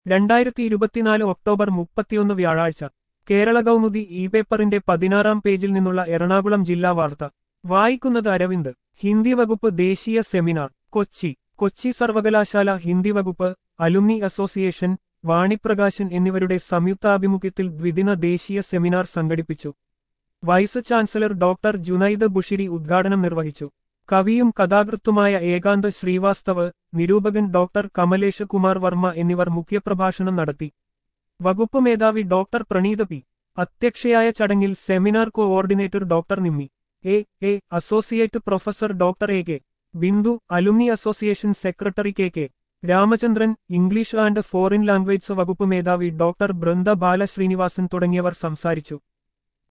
രണ്ടായിരത്തി ഇരുപത്തിനാല് ഒക്ടോബർ മുപ്പത്തിയൊന്ന് വ്യാഴാഴ്ച കേരള കൗമുദി ഇ പേപ്പറിന്റെ പതിനാറാം പേജിൽ നിന്നുള്ള എറണാകുളം ജില്ലാ വാർത്ത വായിക്കുന്നത് അരവിന്ദ് ഹിന്ദി വകുപ്പ് ദേശീയ സെമിനാർ കൊച്ചി കൊച്ചി സർവകലാശാല ഹിന്ദി വകുപ്പ് അലുമിനി അസോസിയേഷൻ വാണിപ്രകാശൻ എന്നിവരുടെ സംയുക്താഭിമുഖ്യത്തിൽ ദ്വിദിന ദേശീയ സെമിനാർ സംഘടിപ്പിച്ചു vice chancellor doctor Junaid Bushiri ഉദ്ഘാടനം നിർവഹിച്ചു കവിയും കഥാകൃത്തുമായ ഏകാന്ത് ശ്രീവാസ്തവ് നിരൂപകൻ ഡോക്ടർ കമലേഷ് കുമാർ വർമ്മ എന്നിവർ മുഖ്യപ്രഭാഷണം നടത്തി വകുപ്പ് മേധാവി ഡോക്ടർ പ്രണീത പി അധ്യക്ഷയായ ചടങ്ങിൽ seminar coordinator doctor Nimmi A A associate professor doctor A K Bindu alumni association secretary K K Ramachandran English and foreign language വകുപ്പ് മേധാവി ഡോക്ടർ ബൃന്ദ ബാലശ്രീനിവാസൻ തുടങ്ങിയവർ സംസാരിച്ചു